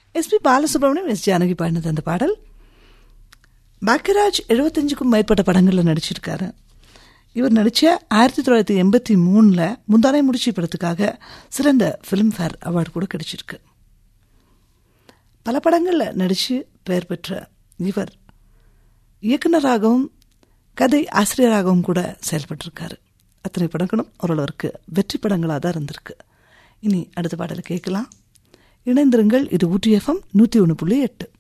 SP Balasubramaniam S Janaki பாடினது அந்த பாடல் பாக்கியராஜ் எழுபத்தஞ்சுக்கும் மேற்பட்ட படங்களில் நடிச்சிருக்காரு இவர் நடித்த ஆயிரத்தி தொள்ளாயிரத்தி எண்பத்தி மூணில் முந்தானை முடிச்சி படத்துக்காக சிறந்த ஃபிலிம்ஃபேர் அவார்டு கூட கிடைச்சிருக்கு பல படங்களில் நடித்து பெயர் பெற்ற இவர் இயக்குனராகவும் கதை ஆசிரியராகவும் கூட செயல்பட்டிருக்காரு அத்தனை படங்களும் ஓரளவிற்கு வெற்றி படங்களாக தான் இருந்திருக்கு இனி அடுத்த பாடலை கேட்கலாம் இணைந்திருங்கள் இது ஊட்டி எஃப்எம் நூற்றி ஒன்று புள்ளி எட்டு